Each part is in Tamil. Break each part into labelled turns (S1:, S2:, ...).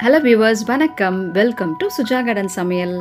S1: ஹலோ வியூவர்ஸ் வணக்கம் வெல்கம் டு சுஜா கார்டன் சமையல்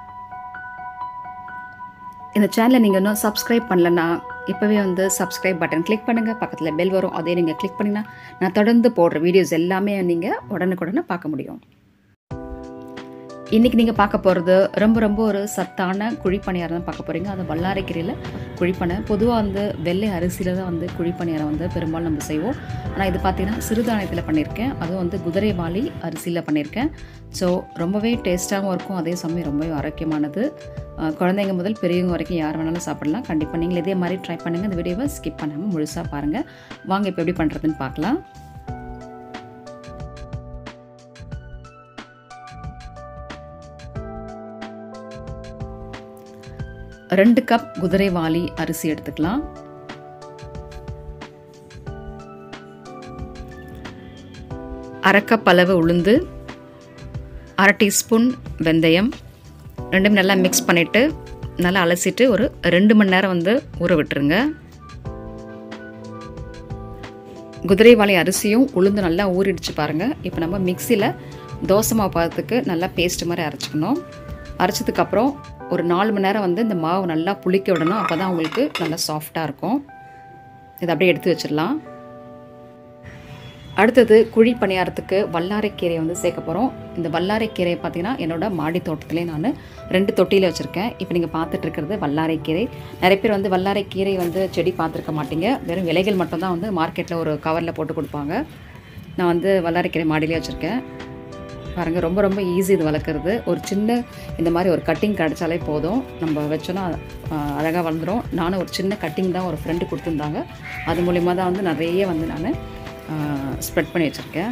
S1: இந்த சேனலை நீங்கள் இன்னும் சப்ஸ்கிரைப் பண்ணலன்னா இப்போவே வந்து சப்ஸ்கிரைப் பட்டன் கிளிக் பண்ணுங்கள் பக்கத்தில் பெல் வரும் அதே நீங்கள் கிளிக் பண்ணிங்கன்னா நான் தொடர்ந்து போடுற வீடியோஸ் எல்லாமே நீங்கள் உடனுக்குடனே பார்க்க முடியும் இன்றைக்கி நீங்கள் பார்க்க போகிறது ரொம்ப ரொம்ப ஒரு சத்தான குழிப்பணியாரம் தான் பார்க்க போகிறீங்க அது வல்லாரைக்கீரையில் குழிப்பனை பொதுவாக வந்து வெள்ளை அரிசியில் தான் வந்து குழிப்பணியாரம் வந்து பெரும்பாலும் நம்ம செய்வோம் ஆனால் இது பார்த்திங்கன்னா சிறுதானியத்தில் பண்ணியிருக்கேன் அதுவும் வந்து குதிரைவாளி அரிசியில் பண்ணியிருக்கேன் ஸோ ரொம்பவே டேஸ்ட்டாகவும் இருக்கும் அதே சமயம் ரொம்பவே ஆரோக்கியமானது அஹ் குழந்தைங்க முதல் பெரியவங்க வரைக்கும் யார் வேணாலும் சாப்பிடலாம் கண்டிப்பாக நீங்கள் இதே மாதிரி ட்ரை பண்ணுங்கள் இந்த வீடியோவை ஸ்கிப் பண்ணாமல் முழுசாக பாருங்கள் வாங்க இப்போ எப்படி பண்ணுறதுன்னு பார்க்கலாம் ரெண்டு கப் குதிரைவாளி அரிசி எடுத்துக்கலாம் அரை கப் அளவு உளுந்து அரை டீஸ்பூன் வெந்தயம் ரெண்டும் நல்லா மிக்ஸ் பண்ணிவிட்டு நல்லா அலசிட்டு ஒரு ரெண்டு மணி நேரம் வந்து ஊற விட்டுருங்க குதிரைவாளி அரிசியும் உளுந்து நல்லா ஊறிடுச்சு பாருங்கள் இப்போ நம்ம மிக்சியில் தோசை மாவு பதத்துக்கு நல்லா பேஸ்ட் மாதிரி அரைச்சிக்கணும் அரைச்சதுக்கப்புறம் ஒரு நாலு மணி நேரம் வந்து இந்த மாவு நல்லா புளிக்க விடணும் அப்போ தான் உங்களுக்கு நல்லா சாஃப்டாக இருக்கும் இதை அப்படியே எடுத்து வச்சிடலாம் அடுத்தது குழி பணியாரத்துக்கு வல்லாரைக்கீரை வந்து சேர்க்க போகிறோம் இந்த வல்லாரைக்கீரையை பார்த்தீங்கன்னா என்னோட மாடி தோட்டத்திலே நான் ரெண்டு தொட்டியில் வச்சுருக்கேன் இப்போ நீங்கள் பார்த்துட்டு இருக்கிறது வல்லாரைக்கீரை நிறைய பேர் வந்து வல்லாரைக்கீரை வந்து செடி பார்த்துருக்க மாட்டீங்க வெறும் விலைகள் மட்டும்தான் வந்து மார்க்கெட்டில் ஒரு கவரில் போட்டு கொடுப்பாங்க நான் வந்து வல்லாரைக்கீரை மாடியிலே வச்சுருக்கேன் பாருங்கள் ரொம்ப ரொம்ப ஈஸி இது வளர்க்குறது ஒரு சின்ன இந்த மாதிரி ஒரு கட்டிங் கிடச்சாலே போதும் நம்ம வச்சோன்னா அழகாக வளர்ந்துடும் நானும் ஒரு சின்ன கட்டிங் தான் ஒரு ஃப்ரெண்டு கொடுத்துருந்தாங்க அது மூலிமா தான் வந்து நிறைய வந்து நான் ஸ்ப்ரெட் பண்ணி வச்சுருக்கேன்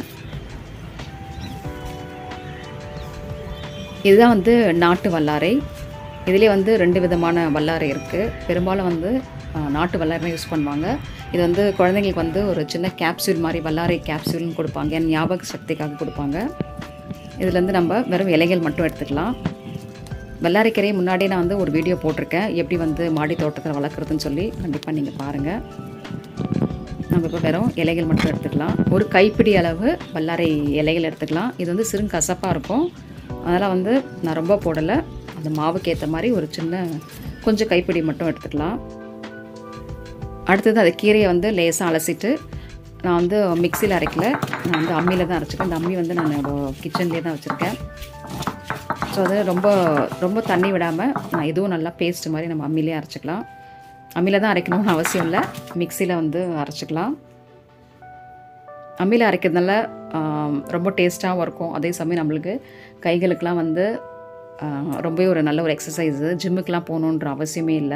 S1: இதுதான் வந்து நாட்டு வல்லாரை இதிலே வந்து ரெண்டு விதமான வல்லாரை இருக்குது பெரும்பாலும் வந்து நாட்டு வல்லாரை யூஸ் பண்ணுவாங்க இது வந்து குழந்தைங்களுக்கு வந்து ஒரு சின்ன கேப்சூல் மாதிரி வல்லாரை கேப்சூல்னு கொடுப்பாங்க என் ஞாபக சக்திக்காக கொடுப்பாங்க இதுலேருந்து நம்ம வெறும் இலைகள் மட்டும் எடுத்துக்கலாம் வெள்ளாரிக்கரையை முன்னாடியே நான் வந்து ஒரு வீடியோ போட்டிருக்கேன் எப்படி வந்து மாடி தோட்டத்தில் வளர்க்குறதுன்னு சொல்லி கண்டிப்பாக நீங்கள் பாருங்கள் நம்ம இப்போ வெறும் இலைகள் மட்டும் எடுத்துக்கலாம் ஒரு கைப்பிடி அளவு வல்லாரை இலைகள் எடுத்துக்கலாம் இது வந்து சிறு கசப்பாக இருக்கும் அதனால் வந்து நான் ரொம்ப போடலை அந்த மாவுக்கு ஏற்ற மாதிரி ஒரு சின்ன கொஞ்சம் கைப்பிடி மட்டும் எடுத்துக்கலாம் அடுத்தது அது கீரையை வந்து லேசாக அலசிட்டு நான் வந்து மிக்சியில் அரைக்கல நான் வந்து அம்மியில் தான் அரைச்சிருக்கேன் அந்த அம்மி வந்து நான் கிச்சன்லேயே தான் வச்சுருக்கேன் ஸோ அது ரொம்ப ரொம்ப தண்ணி விடாமல் நான் இதுவும் நல்லா பேஸ்ட் மாதிரி நம்ம அம்மிலே அரைச்சிக்கலாம் அம்மியில் தான் அரைக்கணும்னு அவசியம் இல்லை மிக்சியில் வந்து அரைச்சிக்கலாம் அம்மியில் அரைக்கிறதுனால ரொம்ப டேஸ்ட்டாகவும் இருக்கும் அதே சமயம் நம்மளுக்கு கைகளுக்கெலாம் வந்து ரொம்பவே ஒரு நல்ல ஒரு எக்ஸசைஸு ஜிம்முக்கெலாம் போகணுன்ற அவசியமே இல்லை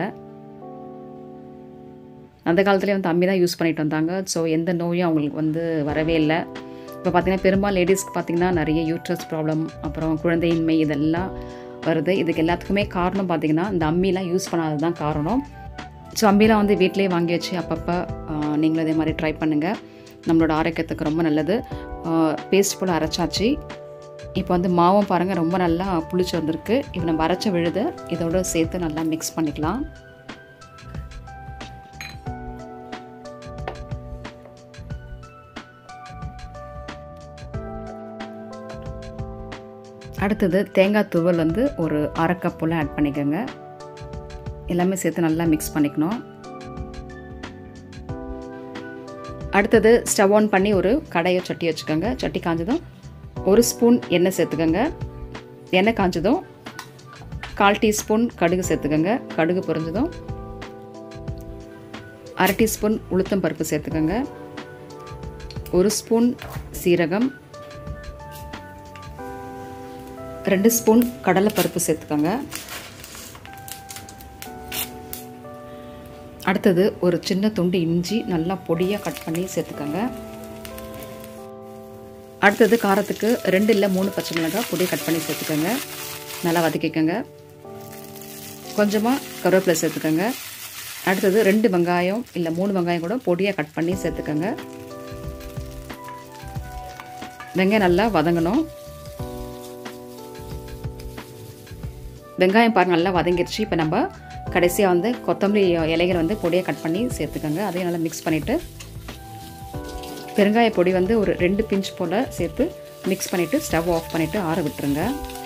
S1: அந்த காலத்துலேயே வந்து அம்மி தான் யூஸ் பண்ணிட்டு வந்தாங்க ஸோ எந்த நோயும் அவங்களுக்கு வந்து வரவே இல்லை இப்போ பார்த்திங்கன்னா பெரும்பாலும் லேடிஸ்க்கு பார்த்திங்கன்னா நிறைய யூட்ரஸ் ப்ராப்ளம் அப்புறம் குழந்தையின்மை இதெல்லாம் வருது இதுக்கு எல்லாத்துக்குமே காரணம் பார்த்திங்கன்னா இந்த அம்மிலாம் யூஸ் பண்ணாதது தான் காரணம் ஸோ அம்மிலாம் வந்து வீட்டிலே வாங்கி வச்சு அப்பப்போ நீங்களும் இதே மாதிரி ட்ரை பண்ணுங்கள் நம்மளோட ஆரோக்கியத்துக்கு ரொம்ப நல்லது பேஸ்ட் போல் அரைச்சாச்சு இப்போ வந்து மாவும் பாருங்கள் ரொம்ப நல்லா புளிச்சு வந்திருக்கு இப்போ நம்ம அரைச்ச விழுது இதோட சேர்த்து நல்லா மிக்ஸ் பண்ணிக்கலாம் அடுத்தது தேங்காய் துவல் வந்து ஒரு அரை கப் போல் ஆட் பண்ணிக்கோங்க எல்லாமே சேர்த்து நல்லா மிக்ஸ் பண்ணிக்கணும் அடுத்தது ஸ்டவ் ஆன் பண்ணி ஒரு கடையை சட்டி வச்சுக்கோங்க சட்டி காஞ்சதும் ஒரு ஸ்பூன் எண்ணெய் சேர்த்துக்கோங்க எண்ணெய் காஞ்சதும் கால் டீஸ்பூன் கடுகு சேர்த்துக்கோங்க கடுகு பொரிஞ்சதும் அரை டீஸ்பூன் உளுத்தம் பருப்பு சேர்த்துக்கோங்க ஒரு ஸ்பூன் சீரகம் ரெண்டு ஸ்பூன் கடலைப்பருப்பு சேர்த்துக்கோங்க அடுத்தது ஒரு சின்ன துண்டு இஞ்சி நல்லா பொடியாக கட் பண்ணி சேர்த்துக்கோங்க அடுத்தது காரத்துக்கு ரெண்டு இல்லை மூணு பச்சை மிளகாய் பொடியை கட் பண்ணி சேர்த்துக்கோங்க நல்லா வதக்கிக்கோங்க கொஞ்சமாக கருவேப்பிலை சேர்த்துக்கோங்க அடுத்தது ரெண்டு வெங்காயம் இல்லை மூணு வெங்காயம் கூட பொடியாக கட் பண்ணி சேர்த்துக்கோங்க வெங்காயம் நல்லா வதங்கணும் வெங்காயம் பாருங்கள் நல்லா வதங்கிருச்சு இப்போ நம்ம கடைசியாக வந்து கொத்தமல்லி இலைகள் வந்து பொடியாக கட் பண்ணி சேர்த்துக்கோங்க அதையும் நல்லா மிக்ஸ் பண்ணிவிட்டு பெருங்காய பொடி வந்து ஒரு ரெண்டு பிஞ்ச் போல் சேர்த்து மிக்ஸ் பண்ணிவிட்டு ஸ்டவ் ஆஃப் பண்ணிவிட்டு ஆற விட்டுருங்க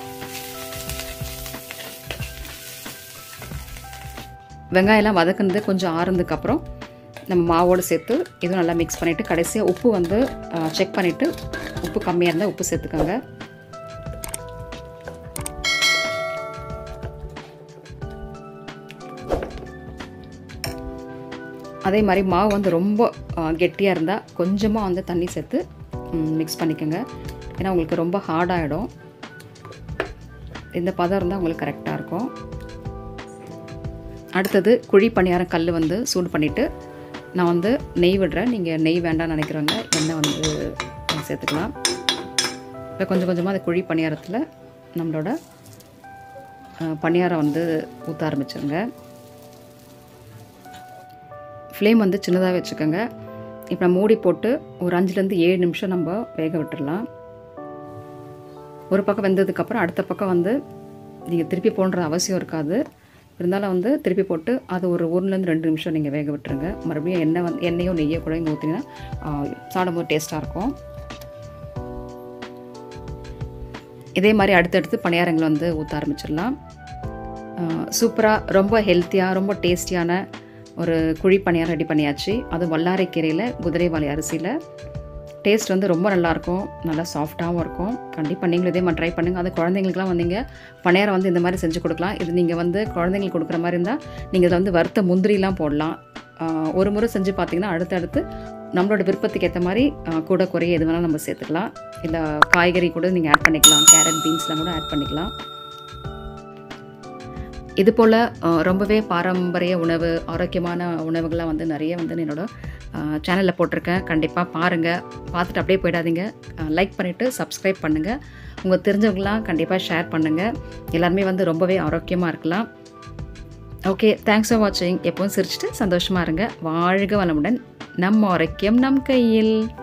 S1: வெங்காயம்லாம் வதக்குனது கொஞ்சம் ஆறுனதுக்கப்புறம் நம்ம மாவோடு சேர்த்து இதுவும் நல்லா மிக்ஸ் பண்ணிவிட்டு கடைசியாக உப்பு வந்து செக் பண்ணிவிட்டு உப்பு கம்மியாக இருந்தால் உப்பு சேர்த்துக்கோங்க அதே மாதிரி மாவு வந்து ரொம்ப கெட்டியாக இருந்தால் கொஞ்சமாக வந்து தண்ணி சேர்த்து மிக்ஸ் பண்ணிக்கோங்க ஏன்னா உங்களுக்கு ரொம்ப ஹார்டாகிடும் இந்த பதம் இருந்தால் உங்களுக்கு கரெக்டாக இருக்கும் அடுத்தது குழி பணியாரம் கல் வந்து சூடு பண்ணிவிட்டு நான் வந்து நெய் விடுறேன் நீங்கள் நெய் வேண்டாம்னு நினைக்கிறவங்க எண்ணெய் வந்து சேர்த்துக்கலாம் இப்போ கொஞ்சம் கொஞ்சமாக அந்த குழி பணியாரத்தில் நம்மளோட பணியாரம் வந்து ஊற்ற ஆரம்பிச்சிருங்க ஃப்ளேம் வந்து சின்னதாக வச்சுக்கோங்க இப்போ நம்ம மூடி போட்டு ஒரு அஞ்சுலேருந்து ஏழு நிமிஷம் நம்ம வேக விட்டுடலாம் ஒரு பக்கம் வெந்ததுக்கப்புறம் அடுத்த பக்கம் வந்து நீங்கள் திருப்பி போன்ற அவசியம் இருக்காது இருந்தாலும் வந்து திருப்பி போட்டு அது ஒரு ஒன்றுலேருந்து ரெண்டு நிமிஷம் நீங்கள் வேக விட்டுருங்க மறுபடியும் எண்ணெய் வந்து எண்ணெயோ நெய்யோ கூட இங்கே ஊற்றிங்கன்னா சாப்பிடும்போது டேஸ்ட்டாக இருக்கும் இதே மாதிரி அடுத்தடுத்து பணியாரங்கள் வந்து ஊற்ற ஆரம்பிச்சிடலாம் சூப்பராக ரொம்ப ஹெல்த்தியாக ரொம்ப டேஸ்டியான ஒரு குழி பணியாரம் ரெடி பண்ணியாச்சு அதுவும் வல்லாரைக்கீரையில் குதிரைவாளி அரிசியில் டேஸ்ட் வந்து ரொம்ப நல்லாயிருக்கும் நல்லா சாஃப்டாகவும் இருக்கும் கண்டிப்பாக நீங்களும் இதே மாதிரி ட்ரை பண்ணுங்கள் அது குழந்தைங்களுக்குலாம் வந்தீங்க பணியாரம் வந்து இந்த மாதிரி செஞ்சு கொடுக்கலாம் இது நீங்கள் வந்து குழந்தைங்களுக்கு கொடுக்குற மாதிரி இருந்தால் நீங்கள் இதில் வந்து வறுத்த முந்திரிலாம் போடலாம் ஒரு முறை செஞ்சு பார்த்தீங்கன்னா அடுத்தடுத்து நம்மளோட விருப்பத்துக்கு ஏற்ற மாதிரி கூட குறைய எது வேணால் நம்ம சேர்த்துக்கலாம் இல்லை காய்கறி கூட நீங்கள் ஆட் பண்ணிக்கலாம் கேரட் பீன்ஸ்லாம் கூட ஆட் பண்ணிக்கலாம் இது போல் ரொம்பவே பாரம்பரிய உணவு ஆரோக்கியமான உணவுகள்லாம் வந்து நிறைய வந்து என்னோட சேனலில் போட்டிருக்கேன் கண்டிப்பாக பாருங்கள் பார்த்துட்டு அப்படியே போயிடாதீங்க லைக் பண்ணிவிட்டு சப்ஸ்கிரைப் பண்ணுங்கள் உங்கள் தெரிஞ்சவங்களாம் கண்டிப்பாக ஷேர் பண்ணுங்கள் எல்லாருமே வந்து ரொம்பவே ஆரோக்கியமாக இருக்கலாம் ஓகே தேங்க்ஸ் ஃபார் வாட்சிங் எப்பவும் சிரிச்சிட்டு சந்தோஷமாக இருங்க வாழ்க வளமுடன் நம் ஆரோக்கியம் நம் கையில்